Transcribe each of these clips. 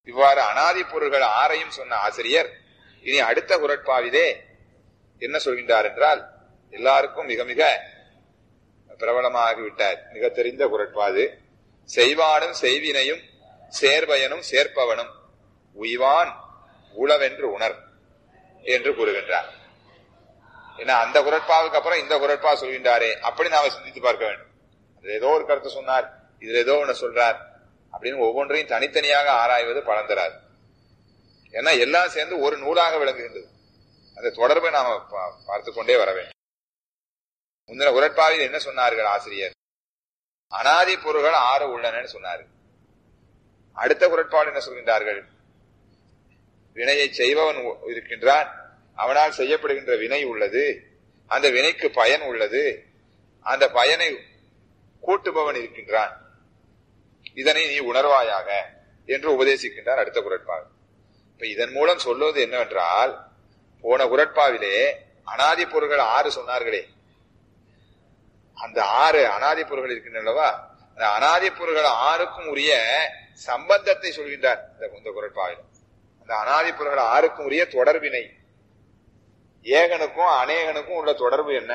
இவ்வாறு அனாதி பொருள்கள் ஆறையும் சொன்ன ஆசிரியர் இனி அடுத்த குரட்பாவிலே என்ன சொல்கின்றார் என்றால் எல்லாருக்கும் மிக மிக பிரபலமாகிவிட்டார் மிக தெரிந்த குரட்பாது செய்வானும் செய்வினையும் சேர்பயனும் சேர்ப்பவனும் உய்வான் உளவென்று உணர் என்று கூறுகின்றார் ஏன்னா அந்த குரட்பாவுக்கு அப்புறம் இந்த குரட்பா சொல்கின்றாரே அப்படி நாம சிந்தித்து பார்க்க வேண்டும் அதுல ஏதோ ஒரு கருத்து சொன்னார் இதுல ஏதோ ஒண்ணு சொல்றார் அப்படின்னு ஒவ்வொன்றையும் தனித்தனியாக ஆராய்வது பலன் தராது ஏன்னா எல்லாம் சேர்ந்து ஒரு நூலாக விளங்குகின்றது அந்த தொடர்பை நாம பா- பார்த்து கொண்டே வர வேண்டும் முந்தின உரட்பாவில் என்ன சொன்னார்கள் ஆசிரியர் அனாதி பொருள்கள் ஆறு உள்ளனன்னு சொன்னார் அடுத்த குரட்பாவில் என்ன சொல்கின்றார்கள் வினையை செய்பவன் உ- இருக்கின்றான் அவனால் செய்யப்படுகின்ற வினை உள்ளது அந்த வினைக்கு பயன் உள்ளது அந்த பயனை கூட்டுபவன் இருக்கின்றான் இதனை நீ உணர்வாயாக என்று உபதேசிக்கின்றார் அடுத்த குரட்பாவில் இப்ப இதன் மூலம் சொல்வது என்னவென்றால் போன குரட்பாவிலே அனாதி பொருள்கள் ஆறு சொன்னார்களே அந்த ஆறு அனாதி பொருள்கள் இருக்கின்றனவா அந்த அனாதி பொருள்கள் ஆறுக்கும் உரிய சம்பந்தத்தை சொல்கின்றார் இந்த இந்த குரட்பாவில் அந்த அனாதி பொருள்கள் ஆறுக்கும் உரிய தொடர்பினை ஏகனுக்கும் அநேகனுக்கும் உள்ள தொடர்பு என்ன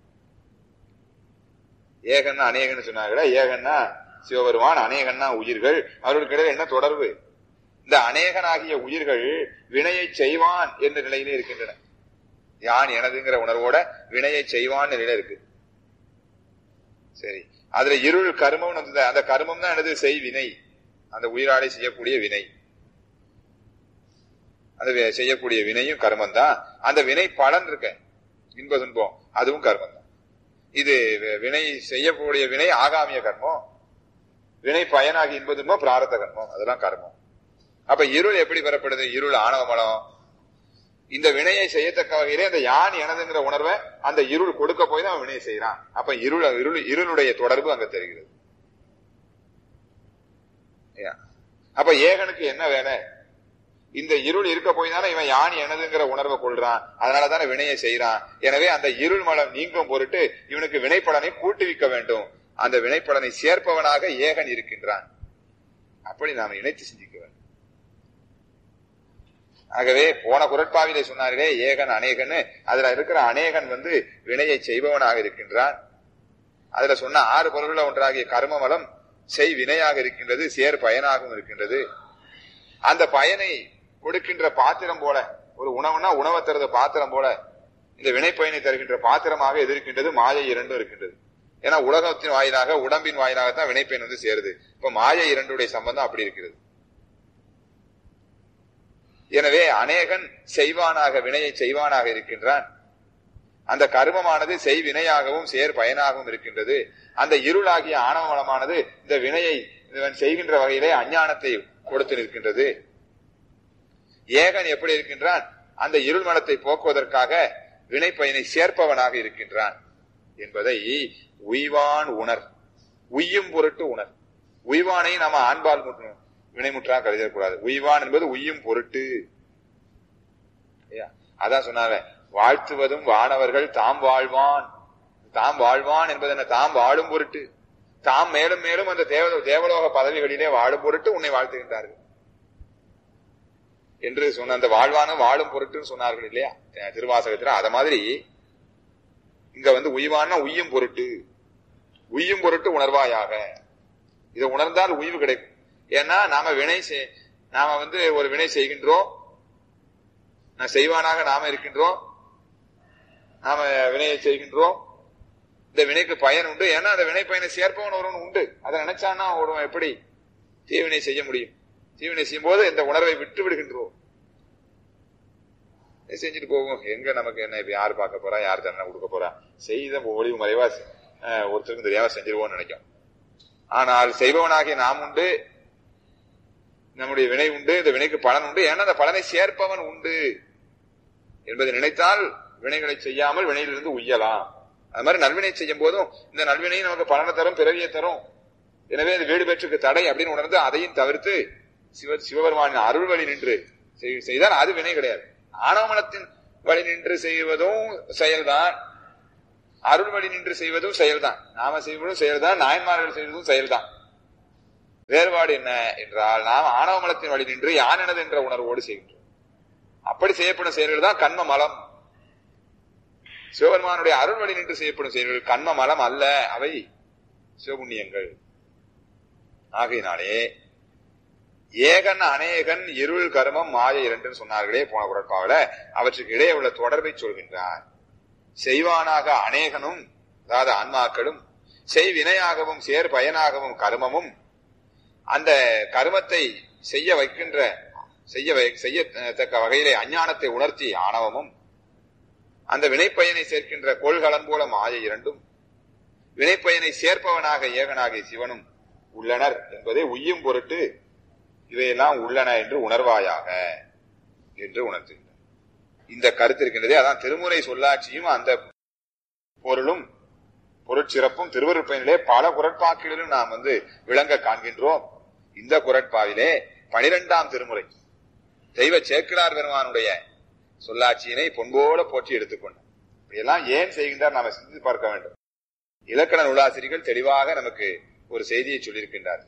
ஏகன்னா அநேகன்னு சொன்னாங்களா ஏகன்னா சிவபெருமான் அநேகன்னா உயிர்கள் அவர்களுக்கு இடையில என்ன தொடர்பு இந்த அநேகனாகிய உயிர்கள் வினையை செய்வான் என்ற நிலையிலே இருக்கின்றன யான் எனதுங்கிற உணர்வோட வினையை செய்வான் நிலையில இருக்கு சரி அதுல இருள் கர்மம் வந்தது அந்த கர்மம் தான் எனது செய் வினை அந்த உயிராடை செய்யக்கூடிய வினை அந்த வி- செய்யக்கூடிய வினையும் கர்மம் தான் அந்த வினை பலன் இருக்க இன்ப துன்பம் அதுவும் கர்மம் தான் இது வி- வினை செய்யக்கூடிய வினை ஆகாமிய கர்மம் வினை பயனாகி இன்ப துன்பம் பிராரத்த கர்மம் அதெல்லாம் கர்மம் அப்ப இருள் எப்படி பெறப்படுது இருள் ஆணவ மலம் இந்த வினையை செய்யத்தக்க வகையிலே அந்த யான் எனதுங்கிற உணர்வை அந்த இருள் கொடுக்க போய் தான் அவன் வினையை செய்யறான் அப்ப இருள் இருள் இருளுடைய தொடர்பு அங்க தெரிகிறது ஏன்? அப்ப ஏகனுக்கு என்ன வேலை இந்த இருள் இருக்க போய் தானே இவன் யான் எனதுங்கிற உணர்வை கொள்றான் அதனால தானே வினையை செய்யறான் எனவே அந்த இருள் மலம் நீங்கும் பொருட்டு இவனுக்கு வினைப்பலனை கூட்டுவிக்க வேண்டும் அந்த வினைப்பலனை சேர்ப்பவனாக ஏகன் இருக்கின்றான் அப்படி நாம் இணைத்து சிந்திக்க வேண்டும் ஆகவே போன குரட்பாவிலே சொன்னார்களே ஏகன் அநேகன் அதுல இருக்கிற அநேகன் வந்து வினையை செய்பவனாக இருக்கின்றான் அதுல சொன்ன ஆறு பொருள்கள் ஒன்றாகிய கர்மமலம் செய் வினையாக இருக்கின்றது சேர் பயனாகவும் இருக்கின்றது அந்த பயனை கொடுக்கின்ற பாத்திரம் போல ஒரு உணவுனா உணவை தருத பாத்திரம் போல இந்த வினை பயனை தருகின்ற பாத்திரமாக எது இருக்கின்றது மாயை இரண்டும் இருக்கின்றது ஏன்னா உலகத்தின் வாயிலாக உடம்பின் வாயிலாகத்தான் வினைப்பயன் வந்து சேருது இப்ப மாயை இரண்டுடைய சம்பந்தம் அப்படி இருக்கிறது எனவே அநேகன் செய்வானாக வினையை செய்வானாக இருக்கின்றான் அந்த கர்மமானது செய் வினையாகவும் சேர் பயனாகவும் இருக்கின்றது அந்த இருளாகிய ஆணவ மலமானது இந்த வினையை இவன் செய்கின்ற வகையிலே அஞ்ஞானத்தை கொடுத்து நிற்கின்றது ஏகன் எப்படி இருக்கின்றான் அந்த இருள் மனத்தை போக்குவதற்காக வினை பயனை சேர்ப்பவனாக இருக்கின்றான் என்பதை உய்வான் உணர் உய்யும் பொருட்டு உணர் உய்வானை நாம ஆண்பால் முற்று- வினைமுற்றா கருதக்கூடாது உய்வான் என்பது உய்யும் பொருட்டு ஐயா, அதான் சொன்னாங்க வாழ்த்துவதும் வானவர்கள் தாம் வாழ்வான் தாம் வாழ்வான் என்பது என்ன தாம் வாழும் பொருட்டு தாம் மேலும் மேலும் அந்த தேவ தேவலோக பதவிகளிலே வாழும் பொருட்டு உன்னை வாழ்த்துகின்றார்கள் என்று சொன்ன அந்த வாழ்வானும் வாழும் பொருட்டுன்னு சொன்னார்கள் இல்லையா அஹ் திருவாசகத்துல அத மாதிரி இங்க வந்து உய்வான்னா உய்யும் பொருட்டு உய்யும் பொருட்டு உணர்வாயாக இதை உணர்ந்தால் உய்வு கிடைக்கும் ஏன்னா நாம வினை செய்- நாம வந்து ஒரு வினை செய்கின்றோம் நான் செய்வானாக நாம இருக்கின்றோம் நாம வினையை செய்கின்றோம் இந்த வினைக்கு பயன் உண்டு ஏன்னா அந்த வினை பயனை சேர்ப்பவன் ஒருவன் உண்டு அதை நினைச்சான்னா ஒருவன் எப்படி தீவினை செய்ய முடியும் தீவினை செய்யும் போது இந்த உணர்வை விட்டு விடுகின்றோம் இது செஞ்சுட்டு போகும் எங்க நமக்கு என்ன இப்ப யார் பார்க்க போறா யார் தண்டனை கொடுக்க போறா செய்த ஒளிவு மறைவா அஹ், ஒருத்தருக்கும் தெரியாம செஞ்சிருவோம்னு நினைக்கும் ஆனால் செய்பவனாகிய நாம் உண்டு நம்முடைய வினை உண்டு இந்த வினைக்கு பலன் உண்டு ஏன்னா அந்த பலனை சேர்ப்பவன் உண்டு என்பதை நினைத்தால் வினைகளை செய்யாமல் வினையிலிருந்து உய்யலாம் அது மாதிரி நல்வினை செய்யும் போதும் இந்த நல்வினை நமக்கு பலனை தரும் பிறவியை தரும் எனவே அது வீடு பெற்றுக்கு தடை அப்படின்னு உணர்ந்து அதையும் தவிர்த்து சிவ சிவபெருமானின் அருள் வழி நின்று செய்- செய்தால் அது வினை கிடையாது ஆணவமனத்தின் வழி நின்று செய்வதும் செயல்தான் அருள் வழி நின்று செய்வதும் செயல்தான் நாம செய்வதும் செயல்தான் நாயன்மார்கள் செய்வதும் செயல்தான் வேறுபாடு என்ன என்றால் நாம் ஆணவ மலத்தின் வழி நின்று யானெனது என்ற உணர்வோடு செய்கின்றோம் அப்படி செய்யப்படும் செயல்கள் தான் கண்ம மலம் சிவபெருமானுடைய அருள் வழி நின்று செய்யப்படும் செயல்கள் கண்ம மலம் அல்ல அவை சிவபுண்ணியங்கள் ஆகையினாலே ஏகன் அநேகன் இருள் கர்மம் மாய இரண்டுன்னு சொன்னார்களே போன குரட்பாவில அவற்றுக்கு இடையே உள்ள தொடர்பை சொல்கின்றார் செய்வானாக அநேகனும் அதாவது ஆன்மாக்களும் செய்வினையாகவும் சேர் பயனாகவும் கர்மமும் அந்த கர்மத்தை செய்ய வைக்கின்ற செய்ய வை- செய்யத்தக்க வகையிலே அஞ்ஞானத்தை உணர்த்தி ஆணவமும் அந்த வினைப்பயனை சேர்க்கின்ற கோள்களன் போல மாய இரண்டும் வினைப்பயனை சேர்ப்பவனாக ஏகனாகிய சிவனும் உள்ளனர் என்பதை உய்யும் பொருட்டு இவையெல்லாம் உள்ளன என்று உணர்வாயாக என்று உணர்த்துகின்றனர் இந்த கருத்து இருக்கின்றதே அதான் திருமுறை சொல்லாட்சியும் அந்த பொருளும் பொருட்சிறப்பும் திருவருட்பயனிலே பல குரட்பாக்களிலும் நாம் வந்து விளங்க காண்கின்றோம் இந்த குரட்பாவிலே பனிரெண்டாம் திருமுறை தெய்வ சேக்கிழார் பெருமானுடைய சொல்லாட்சியினை பொன்போல போற்றி எடுத்துக்கொண்டோம் இப்படியெல்லாம் ஏன் செய்கின்றார் நாம சிந்தித்து பார்க்க வேண்டும் இலக்கண நூலாசிரியர்கள் தெளிவாக நமக்கு ஒரு செய்தியை சொல்லியிருக்கின்றார்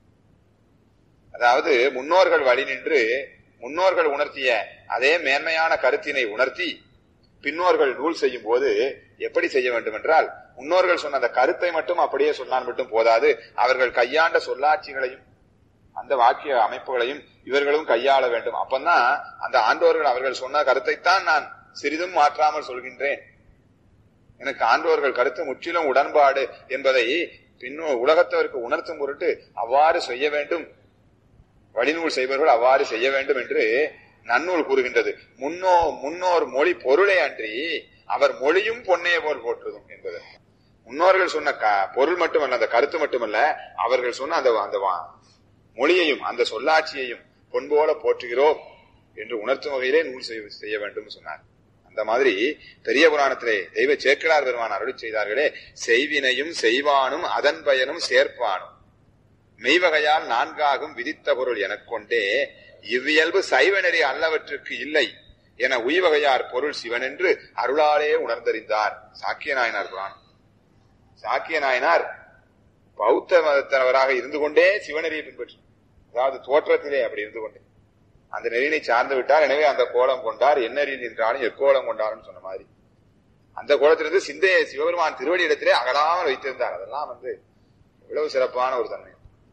அதாவது முன்னோர்கள் வழி நின்று முன்னோர்கள் உணர்த்திய அதே மேன்மையான கருத்தினை உணர்த்தி பின்னோர்கள் நூல் செய்யும் போது எப்படி செய்ய வேண்டும் என்றால் முன்னோர்கள் சொன்ன அந்த கருத்தை மட்டும் அப்படியே சொன்னால் மட்டும் போதாது அவர்கள் கையாண்ட சொல்லாட்சிகளையும் அந்த வாக்கிய அமைப்புகளையும் இவர்களும் கையாள வேண்டும் அப்பந்தான் அந்த ஆண்டோர்கள் அவர்கள் சொன்ன கருத்தைத்தான் நான் சிறிதும் மாற்றாமல் சொல்கின்றேன் எனக்கு ஆண்டோர்கள் கருத்து முற்றிலும் உடன்பாடு என்பதை பின்னோ உலகத்தவருக்கு உணர்த்தும் பொருட்டு அவ்வாறு செய்ய வேண்டும் வழிநூல் செய்பவர்கள் அவ்வாறு செய்ய வேண்டும் என்று நன்னூல் கூறுகின்றது முன்னோ முன்னோர் மொழி பொருளே அன்றி அவர் மொழியும் பொன்னே போல் போற்றுதும் என்பது முன்னோர்கள் சொன்ன க- பொருள் மட்டுமல்ல அந்த கருத்து மட்டுமல்ல அவர்கள் சொன்ன அந்த அந்த வா- மொழியையும் அந்த சொல்லாட்சியையும் பொன்போல போற்றுகிறோம் என்று உணர்த்தும் வகையிலே நூல் செய்ய- செய்ய வேண்டும் சொன்னார் அந்த மாதிரி பெரிய புராணத்திலே தெய்வ சேக்கிழார் பெருமான் அருளி செய்தார்களே செய்வினையும் செய்வானும் அதன் பயனும் சேர்ப்பானும் மெய்வகையால் நான்காகும் விதித்த பொருள் எனக் கொண்டே இவ்வியல்பு சைவநெறி அல்லவற்றுக்கு இல்லை என உய்வகையார் பொருள் சிவனென்று அருளாலே உணர்ந்தறிந்தார் சாக்கிய நாயனார் புராணம் சாக்கிய நாயனார் பௌத்த மதத்தனவராக இருந்து கொண்டே சிவநெறியை பின்பற்றி அதாவது தோற்றத்திலே அப்படி இருந்து கொண்டே அந்த நெறியினை சார்ந்து விட்டார் எனவே அந்த கோலம் கொண்டார் என்ன நெறி நின்றாலும் எக்கோலம் கொண்டார்னு சொன்ன மாதிரி அந்த கோலத்திலிருந்து சிந்தையை சிவபெருமான் திருவடி இடத்திலே அகலாமல் வைத்திருந்தார் அதெல்லாம் வந்து எவ்வளவு சிறப்பான ஒரு தன்மை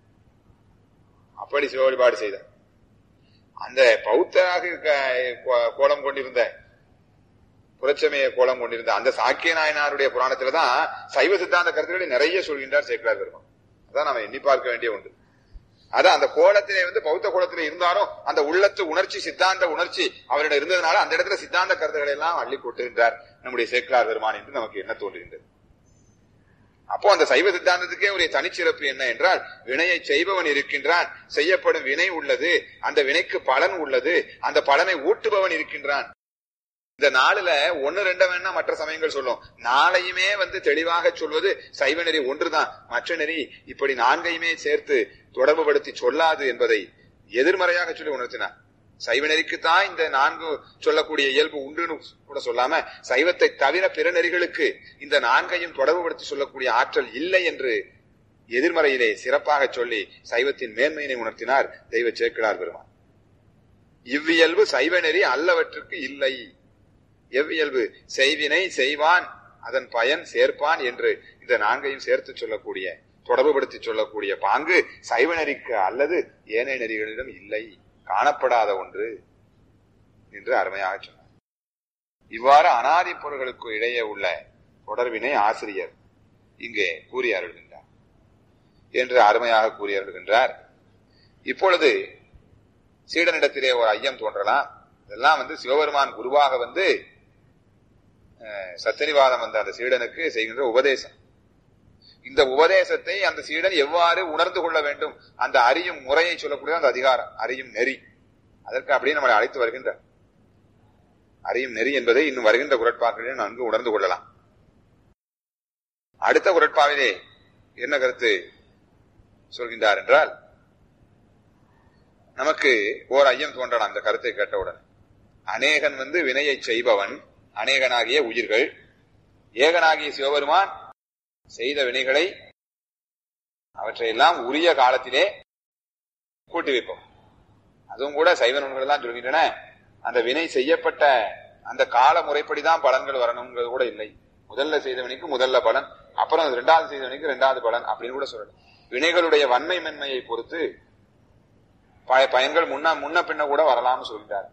அப்படி சிவ வழிபாடு செய்தார் அந்த பௌத்தராக க- கோ- கோலம் கொண்டிருந்த புரட்சமய கோலம் கொண்டிருந்த அந்த சாக்கிய நாயனாருடைய புராணத்துல தான் சைவ சித்தாந்த கருத்துக்களை நிறைய சொல்கின்றார் சேக்கலார் பெருமான் அதான் நாம எண்ணி பார்க்க வேண்டிய ஒன்று அதான் அந்த கோலத்திலே வந்து பௌத்த கோலத்திலே இருந்தாலும் அந்த உள்ளத்து உணர்ச்சி சித்தாந்த உணர்ச்சி அவரிடம் இருந்ததுனால அந்த இடத்துல சித்தாந்த கருத்துக்களை எல்லாம் அள்ளி கொட்டுகின்றார் நம்முடைய சேக்கலார் பெருமான் என்று நமக்கு என்ன தோன்றுகின்றது அப்போ அந்த சைவ சித்தாந்தத்துக்கே ஒரு தனிச்சிறப்பு என்ன என்றால் வினையை செய்பவன் இருக்கின்றான் செய்யப்படும் வினை உள்ளது அந்த வினைக்கு பலன் உள்ளது அந்த பலனை ஊட்டுபவன் இருக்கின்றான் இந்த நாளுல ஒன்னு ரெண்ட வேணா மற்ற சமயங்கள் சொல்லும் நாளையுமே வந்து தெளிவாக சொல்வது சைவ நெறி ஒன்றுதான் மற்ற நெறி இப்படி நான்கையுமே சேர்த்து தொடர்புபடுத்தி சொல்லாது என்பதை எதிர்மறையாக சொல்லி உணர்த்தினார் சைவ நெறிக்குத்தான் இந்த நான்கு சொல்லக்கூடிய இயல்பு உண்டுன்னு கூட சொல்லாம சைவத்தை தவிர பிற நெறிகளுக்கு இந்த நான்கையும் தொடர்புபடுத்தி சொல்லக்கூடிய ஆற்றல் இல்லை என்று எதிர்மறையிலே சிறப்பாக சொல்லி சைவத்தின் மேன்மையினை உணர்த்தினார் தெய்வ சேக்கிழார் பெருமான் இவ்வியல்பு சைவ நெறி அல்லவற்றுக்கு இல்லை எவ்வியல்பு செய்வினை செய்வான் அதன் பயன் சேர்ப்பான் என்று இந்த நான்கையும் சேர்த்து சொல்லக்கூடிய தொடர்புபடுத்தி சொல்லக்கூடிய பாங்கு சைவ நெறிக்கு அல்லது ஏனைய நெறிகளிடம் இல்லை காணப்படாத ஒன்று என்று அருமையாக சொன்னார் இவ்வாறு அனாதி பொருள்களுக்கு இடையே உள்ள தொடர்பினை ஆசிரியர் இங்கே கூறி அருள்கின்றார் என்று அருமையாக கூறி அருள்கின்றார் இப்பொழுது சீடனிடத்திலே ஒரு ஐயம் தோன்றலாம் இதெல்லாம் வந்து சிவபெருமான் குருவாக வந்து அஹ், சத்தியனிவாதம் வந்த அந்த சீடனுக்கு செய்கின்ற உபதேசம் இந்த உபதேசத்தை அந்த சீடன் எவ்வாறு உணர்ந்து கொள்ள வேண்டும் அந்த அறியும் முறையை சொல்லக்கூடிய அந்த அதிகாரம் அறியும் நெறி அதற்கு அப்படியே நம்மளை அழைத்து வருகின்றார் அறியும் நெறி என்பதை இன்னும் வருகின்ற குரட்பாக்களில் நன்கு உணர்ந்து கொள்ளலாம் அடுத்த குரட்பாவிலே என்ன கருத்து சொல்கின்றார் என்றால் நமக்கு ஓர் ஐயம் தோன்றலாம் அந்த கருத்தை கேட்டவுடன் அநேகன் வந்து வினையை செய்பவன் அநேகனாகிய உயிர்கள் ஏகனாகிய சிவபெருமான் செய்த வினைகளை அவற்றையெல்லாம் உரிய காலத்திலே கூட்டி வைப்போம் அதுவும் கூட சைவ நூல்கள் தான் சொல்கின்றன அந்த வினை செய்யப்பட்ட அந்த கால முறைப்படிதான் பலன்கள் வரணுங்கிறது கூட இல்லை முதல்ல செய்தவனுக்கு முதல்ல பலன் அப்புறம் ரெண்டாவது செய்தவனுக்கு ரெண்டாவது பலன் அப்படின்னு கூட சொல்லணும் வினைகளுடைய வன்மை மென்மையை பொறுத்து ப- பயன்கள் முன்ன முன்ன பின்ன கூட வரலாம்னு சொல்லிட்டார்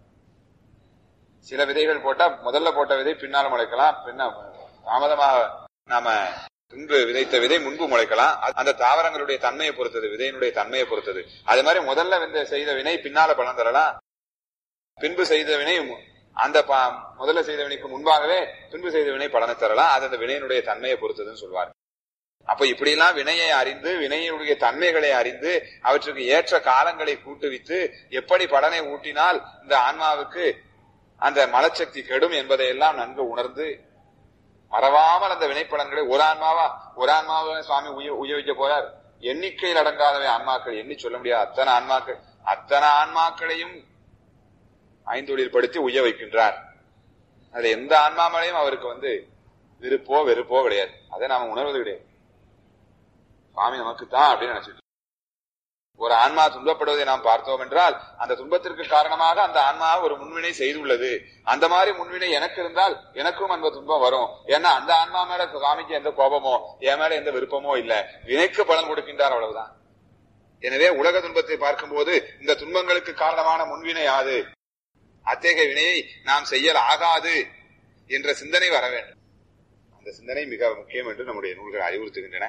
சில விதைகள் போட்டா முதல்ல போட்ட விதை பின்னால முளைக்கலாம் பின்ன தாமதமாக நாம முன்பு விதைத்த விதை முன்பு முளைக்கலாம் அது- அந்த தாவரங்களுடைய தன்மையை பொறுத்தது விதையினுடைய தன்மையை பொறுத்தது அது மாதிரி முதல்ல இந்த செய்த வினை பின்னால பலன் தரலாம் பின்பு செய்த வினை மு- அந்த ப- முதல்ல செய்த வினைக்கு முன்பாகவே பின்பு செய்த வினை பலனை தரலாம் அது அந்த வினையினுடைய தன்மையை பொறுத்ததுன்னு சொல்வார் அப்ப இப்படியெல்லாம் வினையை அறிந்து வினையினுடைய தன்மைகளை அறிந்து அவற்றுக்கு ஏற்ற காலங்களை கூட்டுவித்து எப்படி பலனை ஊட்டினால் இந்த ஆன்மாவுக்கு அந்த மலச்சக்தி கெடும் என்பதை எல்லாம் நன்கு உணர்ந்து மறவாமல் அந்த வினைப்பலன்களை ஒரு ஆன்மாவா ஒரு ஆன்மாவை சுவாமி உய உயர்விக்க போறார் எண்ணிக்கையில் அடங்காதவை ஆன்மாக்கள் எண்ணி சொல்ல முடியாது அத்தனை ஆன்மாக்கள் அத்தனை ஆன்மாக்களையும் ஐந்தொழில் படுத்தி உய்ய வைக்கின்றார் அதுல எந்த ஆன்மா மேலையும் அவருக்கு வந்து விருப்போ வெறுப்போ கிடையாது அதை நாம உணர்வது கிடையாது சுவாமி நமக்கு தான் அப்படின்னு நினைச்சிட்டு ஒரு ஆன்மா துன்பப்படுவதை நாம் பார்த்தோம் என்றால் அந்த துன்பத்திற்கு காரணமாக அந்த ஆன்மா ஒரு முன்வினை செய்துள்ளது அந்த மாதிரி முன்வினை எனக்கு இருந்தால் எனக்கும் அந்த துன்பம் வரும் ஏன்னா அந்த ஆன்மா மேல சுவாமிக்கு எந்த கோபமோ என் மேல எந்த விருப்பமோ இல்ல வினைக்கு பலன் கொடுக்கின்றார் அவ்வளவுதான் எனவே உலக துன்பத்தை பார்க்கும்போது இந்த துன்பங்களுக்கு காரணமான முன்வினை யாது அத்தகைய வினையை நாம் செய்யல் ஆகாது என்ற சிந்தனை வர வேண்டும் அந்த சிந்தனை மிக முக்கியம் என்று நம்முடைய நூல்கள் அறிவுறுத்துகின்றன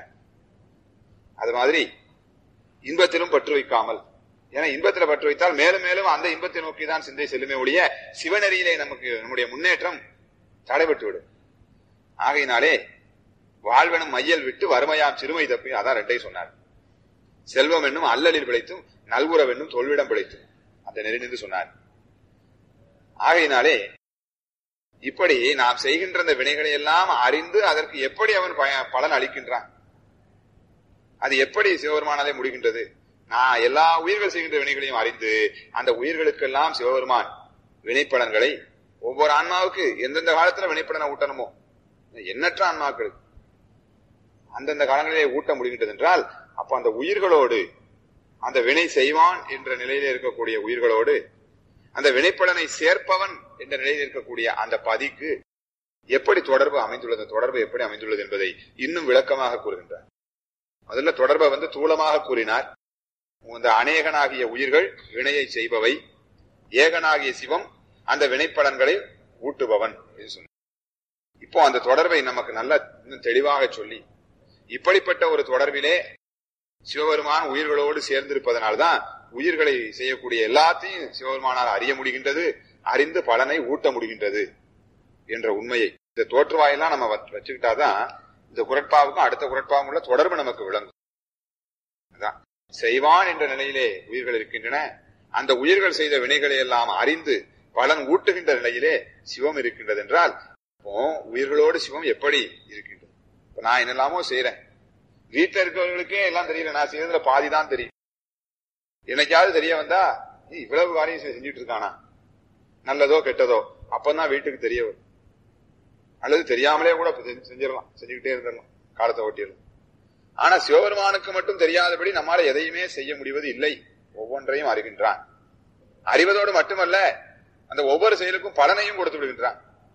அது மாதிரி இன்பத்திலும் பற்று வைக்காமல் ஏன்னா இன்பத்துல பற்று வைத்தால் மேலும் மேலும் அந்த இன்பத்தை நோக்கி தான் சிந்தை செல்லுமே ஒழிய சிவநெறியிலே நமக்கு நம்முடைய முன்னேற்றம் தடைபட்டு விடும் ஆகையினாலே வாழ்வெனும் மையல் விட்டு வறுமையாம் சிறுமை தப்பி அதான் ரெட்டை சொன்னார் செல்வம் என்னும் அல்லலில் பிழைத்தும் நல்குறவென்னும் என்னும் தொல்விடம் பிழைத்தும் அந்த நெறி நின்று சொன்னார் ஆகையினாலே இப்படி நாம் செய்கின்ற இந்த வினைகளை எல்லாம் அறிந்து அதற்கு எப்படி அவன் பய- பலன் அளிக்கின்றான் அது எப்படி சிவபெருமானாலே முடிகின்றது நான் எல்லா உயிர்கள் செய்கின்ற வினைகளையும் அறிந்து அந்த உயிர்களுக்கெல்லாம் சிவபெருமான் வினைப்பலன்களை ஒவ்வொரு ஆன்மாவுக்கு எந்தெந்த காலத்துல வினைப்பலனை ஊட்டணுமோ எண்ணற்ற ஆன்மாக்களுக்கு அந்தந்த காலங்களிலே ஊட்ட முடிகின்றது என்றால் அப்ப அந்த உயிர்களோடு அந்த வினை செய்வான் என்ற நிலையில இருக்கக்கூடிய உயிர்களோடு அந்த வினைப்பலனை சேர்ப்பவன் என்ற நிலையில் இருக்கக்கூடிய அந்த பதிக்கு எப்படி தொடர்பு அமைந்துள்ளது தொடர்பு எப்படி அமைந்துள்ளது என்பதை இன்னும் விளக்கமாக கூறுகின்றார் முதல்ல தொடர்பை வந்து தூளமாக கூறினார் இந்த அநேகனாகிய உயிர்கள் வினையை செய்பவை ஏகனாகிய சிவம் அந்த வினைப்பலன்களை ஊட்டுபவன் என்று சொன்னார் இப்போ அந்த தொடர்பை நமக்கு நல்ல இன்னும் தெளிவாக சொல்லி இப்படிப்பட்ட ஒரு தொடர்பிலே சிவபெருமான் உயிர்களோடு சேர்ந்திருப்பதனால்தான் உயிர்களை செய்யக்கூடிய எல்லாத்தையும் சிவபெருமானால் அறிய முடிகின்றது அறிந்து பலனை ஊட்ட முடிகின்றது என்ற உண்மையை இந்த தோற்றுவாயெல்லாம் நம்ம வச்சு- வச்சுக்கிட்டாதான் இந்த குரட்பாவுக்கும் அடுத்த குரட்பாவும் உள்ள தொடர்பு நமக்கு விளங்கும் அதான் செய்வான் என்ற நிலையிலே உயிர்கள் இருக்கின்றன அந்த உயிர்கள் செய்த வினைகளை எல்லாம் அறிந்து பலன் ஊட்டுகின்ற நிலையிலே சிவம் இருக்கின்றது என்றால் இப்போ உயிர்களோடு சிவம் எப்படி இருக்கின்றது இப்ப நான் என்னெல்லாமோ செய்யறேன் வீட்டுல இருக்கிறவர்களுக்கே எல்லாம் தெரியல நான் செய்யறதுல பாதி தான் தெரியும் என்னைக்காவது தெரிய வந்தா "நீ இவ்வளவு காரியம் செ- செஞ்சுட்டு இருக்கானா நல்லதோ கெட்டதோ அப்பதான் வீட்டுக்கு தெரிய வரும் அல்லது தெரியாமலே கூட இப்ப செஞ்சு- செஞ்சிடலாம் செஞ்சுக்கிட்டே இருந்துடலாம் காலத்தை ஓட்டிடலாம் ஆனா சிவபெருமானுக்கு மட்டும் தெரியாதபடி நம்மால எதையுமே செய்ய முடிவது இல்லை ஒவ்வொன்றையும் அறிகின்றான் அறிவதோடு மட்டுமல்ல அந்த ஒவ்வொரு செயலுக்கும் பலனையும் கொடுத்து விடுகின்றான்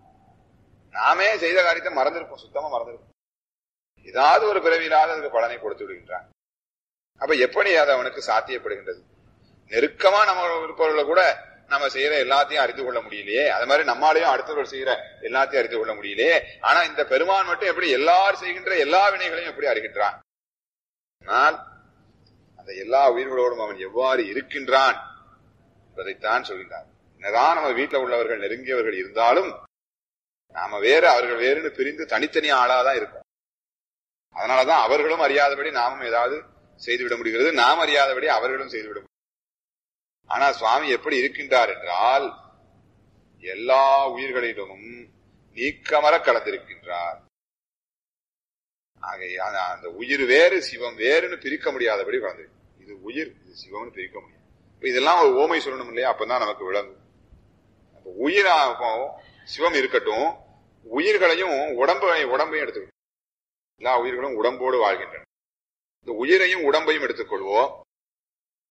நாமே செய்த காரியத்தை மறந்திருப்போம் சுத்தமா மறந்திருப்போம் ஏதாவது ஒரு பிறவியிலாவது அதுக்கு பலனை கொடுத்து விடுகின்றான் அப்ப எப்படி அது அவனுக்கு சாத்தியப்படுகின்றது நெருக்கமா நம்ம இருப்பவர்களை கூட நம்ம செய்யற எல்லாத்தையும் அறிந்து கொள்ள முடியலையே அது மாதிரி நம்மாலையும் அடுத்தவர்கள் செய்யற எல்லாத்தையும் அறிந்து கொள்ள முடியலையே ஆனா இந்த பெருமான் மட்டும் எப்படி எல்லாரும் செய்கின்ற எல்லா வினைகளையும் எப்படி அறிகின்றான் ஆனால் அந்த எல்லா உயிர்களோடும் அவன் எவ்வாறு இருக்கின்றான் என்பதைத்தான் சொல்கின்றான் என்னதான் நம்ம வீட்டுல உள்ளவர்கள் நெருங்கியவர்கள் இருந்தாலும் நாம வேறு அவர்கள் வேறுன்னு பிரிந்து தனித்தனி ஆளாதான் இருக்கும் அதனாலதான் அவர்களும் அறியாதபடி நாமும் ஏதாவது செய்துவிட முடிகிறது நாம் அறியாதபடி அவர்களும் செய்துவிட முடியும் ஆனா சுவாமி எப்படி இருக்கின்றார் என்றால் எல்லா உயிர்களிடமும் நீக்கமர கலந்திருக்கின்றார் ஆக அந்த- அந்த உயிர் வேறு சிவம் வேறுன்னு பிரிக்க முடியாதபடி கலந்து இது உயிர் இது சிவம்னு பிரிக்க முடியும் இப்ப இதெல்லாம் ஒரு ஓமை சொல்லணும் இல்லையா அப்பதான் நமக்கு விளங்கும் அப்ப உயிரா இப்போ சிவம் இருக்கட்டும் உயிர்களையும் உடம்பை உடம்பையும் எடுத்துக்கணும் எல்லா உயிர்களும் உடம்போடு வாழ்கின்றன இந்த உயிரையும் உடம்பையும் எடுத்துக்கொள்வோம்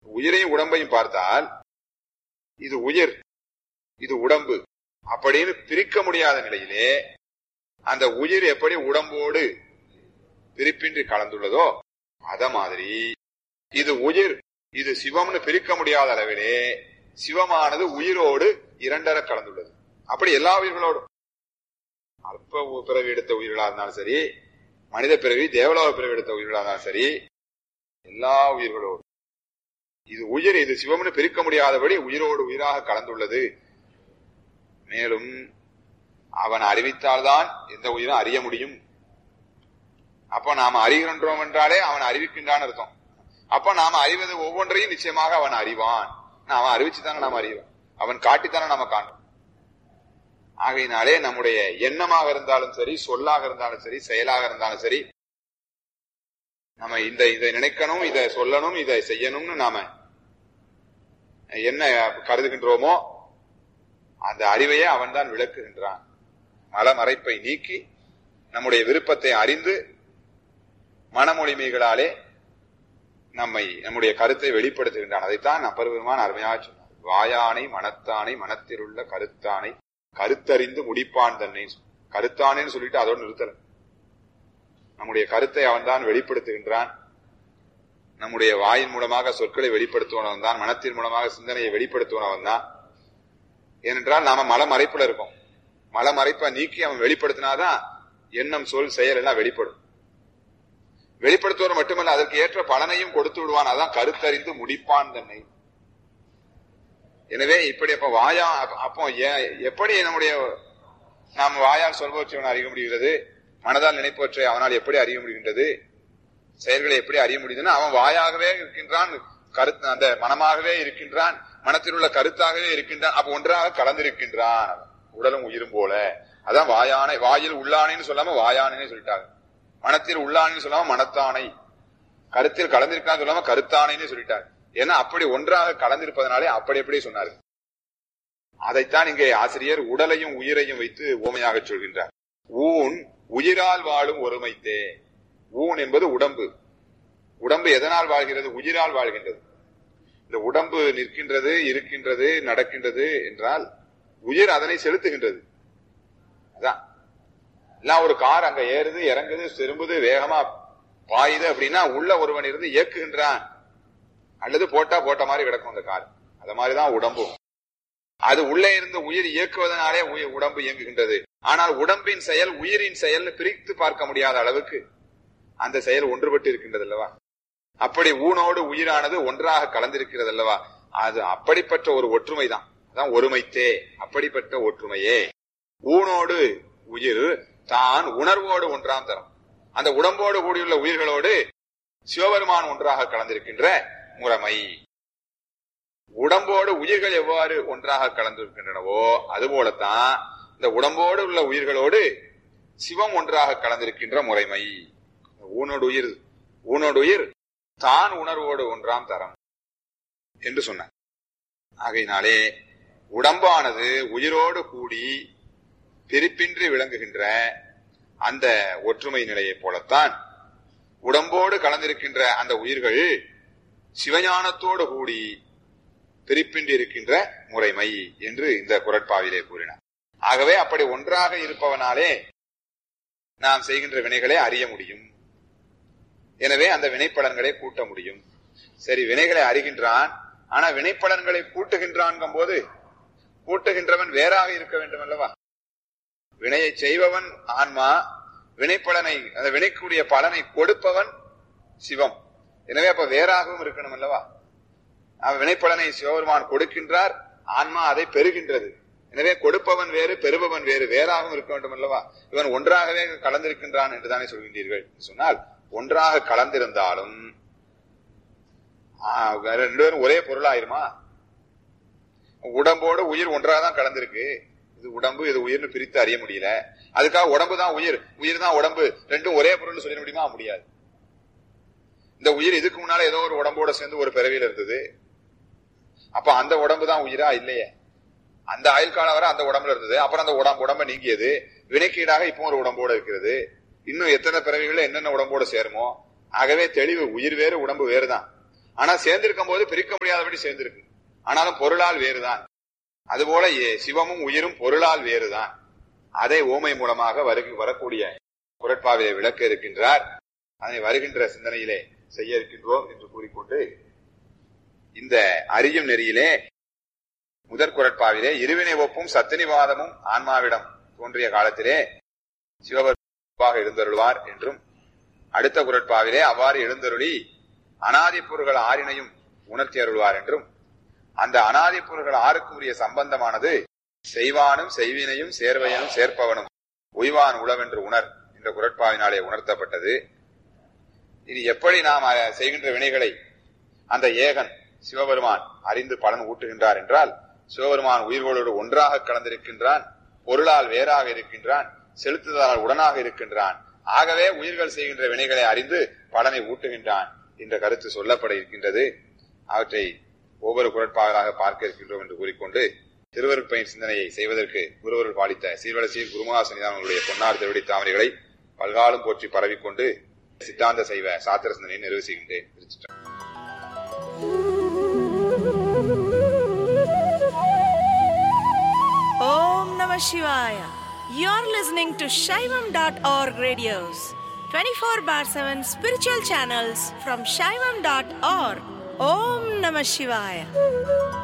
உயிரையும் உடம்பையும் பார்த்தால் இது உயிர் இது உடம்பு அப்படின்னு பிரிக்க முடியாத நிலையிலே அந்த உயிர் எப்படி உடம்போடு பிரிப்பின்றி கலந்துள்ளதோ அத மாதிரி இது உயிர் இது சிவம்னு பிரிக்க முடியாத அளவிலே சிவமானது உயிரோடு இரண்டர கலந்துள்ளது அப்படி எல்லா உயிர்களோடும் அல்ப பிறவி எடுத்த உயிர்களா இருந்தாலும் சரி மனித பிறவி தேவலோக பிறவி எடுத்த உயிர்களா இருந்தாலும் சரி எல்லா உயிர்களோடும் இது உயிர் இது சிவம்னு பிரிக்க முடியாதபடி உயிரோடு உயிராக கலந்துள்ளது மேலும் அவன் அறிவித்தால்தான் எந்த உயிரும் அறிய முடியும் அப்ப நாம அறிகின்றோம் என்றாலே அவன் அறிவிக்கின்றான் அர்த்தம் அப்ப நாம அறிவது ஒவ்வொன்றையும் நிச்சயமாக அவன் அறிவான் அவன் அறிவிச்சுதானே நாம அறிவோம் அவன் காட்டித்தானே நாம காணும் ஆகையினாலே நம்முடைய எண்ணமாக இருந்தாலும் சரி சொல்லாக இருந்தாலும் சரி செயலாக இருந்தாலும் சரி நம்ம இந்த இதை நினைக்கணும் இதை சொல்லணும் இதை செய்யணும்னு நாம என்ன கருதுகின்றோமோ அந்த அறிவையே அவன் தான் விளக்குகின்றான் மலமறைப்பை நீக்கி நம்முடைய விருப்பத்தை அறிந்து மனமொழிமைகளாலே நம்மை நம்முடைய கருத்தை வெளிப்படுத்துகின்றான் அதைத்தான் அப்பருவமான அருமையாக சொன்னார் வாயானை மனத்தானை மனத்திலுள்ள கருத்தானை கருத்தறிந்து முடிப்பான் தன்னை கருத்தானேன்னு சொல்லிட்டு அதோடு நிறுத்தல நம்முடைய கருத்தை அவன் தான் வெளிப்படுத்துகின்றான் நம்முடைய வாயின் மூலமாக சொற்களை வெளிப்படுத்துவனவன் தான் மனத்தின் மூலமாக சிந்தனையை வெளிப்படுத்துவனவன் தான் ஏனென்றால் நாம மலமறைப்புல இருக்கோம் மலமறைப்பை நீக்கி அவன் வெளிப்படுத்தினாதான் எண்ணம் சொல் செயல் எல்லாம் வெளிப்படும் வெளிப்படுத்துவது மட்டுமல்ல அதற்கு ஏற்ற பலனையும் கொடுத்து விடுவான் அதான் கருத்தறிந்து முடிப்பான் தன்னை எனவே இப்படி அப்ப வாயா அப்போ எப்படி நம்முடைய நாம் வாயால் சொல்பவற்றை அறிய முடிகிறது மனதால் நினைப்பவற்றை அவனால் எப்படி அறிய முடிகின்றது செயல்களை எப்படி அறிய முடியுதுன்னா அவன் வாயாகவே இருக்கின்றான் கருத்து அந்த மனமாகவே இருக்கின்றான் மனத்தில் உள்ள கருத்தாகவே இருக்கின்றான் அப்ப ஒன்றாக கலந்திருக்கின்றான் உடலும் உயிரும் போல அதான் வாயானை வாயில் உள்ளானைன்னு சொல்லாம வாயானே சொல்லிட்டாங்க மனத்தில் உள்ளானைன்னு சொல்லாம மனத்தானை கருத்தில் கலந்திருக்கான்னு சொல்லாம கருத்தானைன்னு சொல்லிட்டாங்க ஏன்னா அப்படி ஒன்றாக கலந்திருப்பதனாலே அப்படி எப்படி சொன்னாரு அதைத்தான் இங்கே ஆசிரியர் உடலையும் உயிரையும் வைத்து ஓமையாக சொல்கின்றார் ஊன் உயிரால் வாழும் ஒருமைத்தே ஊன் என்பது உடம்பு உடம்பு எதனால் வாழ்கிறது உயிரால் வாழ்கின்றது இந்த உடம்பு நிற்கின்றது இருக்கின்றது நடக்கின்றது என்றால் உயிர் அதனை செலுத்துகின்றது அதான் எல்லாம் ஒரு கார் அங்க ஏறுது இறங்குது திரும்புது வேகமா பாயுது அப்படின்னா உள்ள ஒருவன் இருந்து இயக்குகின்றான் அல்லது போட்டா போட்ட மாதிரி கிடக்கும் அந்த கார் அது மாதிரிதான் உடம்பும் அது உள்ளே இருந்து உயிர் இயக்குவதனாலே உயிர் உடம்பு இயங்குகின்றது ஆனால் உடம்பின் செயல் உயிரின் செயல் பிரித்து பார்க்க முடியாத அளவுக்கு அந்த செயல் ஒன்றுபட்டு இருக்கின்றது அல்லவா அப்படி ஊனோடு உயிரானது ஒன்றாக கலந்திருக்கிறது அல்லவா அது அப்படிப்பட்ட ஒரு ஒற்றுமை தான் அதான் ஒருமைத்தே அப்படிப்பட்ட ஒற்றுமையே ஊனோடு உயிர் தான் உணர்வோடு ஒன்றாம் தரம் அந்த உடம்போடு கூடியுள்ள உயிர்களோடு சிவபெருமான் ஒன்றாக கலந்திருக்கின்ற முறைமை உடம்போடு உயிர்கள் எவ்வாறு ஒன்றாக கலந்திருக்கின்றனவோ அதுபோலத்தான் இந்த உடம்போடு உள்ள உயிர்களோடு சிவம் ஒன்றாக கலந்திருக்கின்ற முறைமை ஊனோடு உயிர் ஊனோடு உயிர் தான் உணர்வோடு ஒன்றாம் தரம் என்று சொன்னார் ஆகையினாலே உடம்பானது உயிரோடு கூடி பிரிப்பின்றி விளங்குகின்ற அந்த ஒற்றுமை நிலையைப் போலத்தான் உடம்போடு கலந்திருக்கின்ற அந்த உயிர்கள் சிவஞானத்தோடு கூடி பிரிப்பின்றி இருக்கின்ற முறைமை என்று இந்த குரட்பாவிலே கூறினார் ஆகவே அப்படி ஒன்றாக இருப்பவனாலே நாம் செய்கின்ற வினைகளை அறிய முடியும் எனவே அந்த வினைப்பலன்களை கூட்ட முடியும் சரி வினைகளை அறிகின்றான் ஆனா வினைப்பலன்களை கூட்டுகின்றான் போது கூட்டுகின்றவன் வேறாக இருக்க வேண்டும் அல்லவா வினையை செய்பவன் ஆன்மா வினைப்பலனை அந்த வினைக்குரிய பலனை கொடுப்பவன் சிவம் எனவே அப்ப வேறாகவும் இருக்கணும் அல்லவா அவன் வினைப்பலனை சிவபெருமான் கொடுக்கின்றார் ஆன்மா அதை பெறுகின்றது எனவே கொடுப்பவன் வேறு பெறுபவன் வேறு வேறாகவும் இருக்க வேண்டும் அல்லவா இவன் ஒன்றாகவே கலந்திருக்கின்றான் என்று தானே சொல்கின்றீர்கள் சொன்னால் ஒன்றாக கலந்திருந்தாலும் ரெண்டு பேரும் ஒரே பொருளாயிருமா உடம்போடு உயிர் ஒன்றாக தான் கலந்திருக்கு இது உடம்பு இது உயிர்னு பிரித்து அறிய முடியல அதுக்காக உடம்பு தான் உயிர் உயிர் தான் உடம்பு ரெண்டும் ஒரே பொருள் சொல்லிட முடியுமா முடியாது இந்த உயிர் இதுக்கு முன்னால ஏதோ ஒரு உடம்போட சேர்ந்து ஒரு பிறவியில இருந்தது அப்ப அந்த உடம்பு தான் உயிரா இல்லையே அந்த ஆயுள் காலம் வரை அந்த உடம்புல இருந்தது அப்புறம் அந்த உடம்பு உடம்ப நீங்கியது வினைக்கீடாக இப்போ ஒரு உடம்போட இருக்கிறது இன்னும் எத்தனை பிறவிகள் என்னென்ன உடம்போட சேருமோ ஆகவே தெளிவு உயிர் வேறு உடம்பு வேறுதான் ஆனா சேர்ந்திருக்கும் போது பிரிக்க முடியாதபடி சேர்ந்திருக்கு ஆனாலும் பொருளால் வேறுதான் அதுபோல ஏ- சிவமும் உயிரும் பொருளால் வேறுதான் அதை ஓமை மூலமாக வருக- வரக்கூடிய குரட்பாவிலே விளக்க இருக்கின்றார் அதனை வருகின்ற சிந்தனையிலே செய்ய இருக்கின்றோம் என்று கூறிக்கொண்டு இந்த அறியும் நெறியிலே முதற் குரட்பாவிலே இருவினை ஒப்பும் சத்தினிவாதமும் ஆன்மாவிடம் தோன்றிய காலத்திலே சிவபெருமாக எழுந்தருள்வார் என்றும் அடுத்த குரட்பாவிலே அவ்வாறு எழுந்தருளி அனாதி பொருள்கள் ஆறினையும் உணர்த்தி அருள்வார் என்றும் அந்த அனாதி பொருள்கள் ஆறுக்கு உரிய சம்பந்தமானது செய்வானும் செய்வினையும் சேர்வையனும் சேர்ப்பவனும் உய்வான் உளவென்று உணர் என்ற குரட்பாவினாலே உணர்த்தப்பட்டது இனி எப்படி நாம் அஹ், செய்கின்ற வினைகளை அந்த ஏகன் சிவபெருமான் அறிந்து பலன் ஊட்டுகின்றார் என்றால் சிவபெருமான் உயிர்களோடு ஒன்றாக கலந்திருக்கின்றான் பொருளால் வேறாக இருக்கின்றான் செலுத்துதலால் உடனாக இருக்கின்றான் ஆகவே உயிர்கள் செய்கின்ற வினைகளை அறிந்து பலனை ஊட்டுகின்றான் என்ற கருத்து சொல்லப்பட இருக்கின்றது அவற்றை ஒவ்வொரு குரட்பாகளாக பார்க்க இருக்கின்றோம் என்று கூறிக்கொண்டு திருவருட்பயன் சிந்தனையை செய்வதற்கு குருவருள் பாலித்த சீர்வலசீர் குருமகாசனிதானங்களுடைய பொன்னார் திருவடி தாமரைகளை பல்காலம் போற்றி பரவிக்கொண்டு சித்தாந்த செய்வ சாத்திர சிந்தனையை நிறைவு செய்கின்றேன் திருச்சிற்றம்பலம். Om Namah Shivaya. You're listening to Shaivam.org radios, 24 bar 7 spiritual channels from Shaivam.org. Om Namah Shivaya.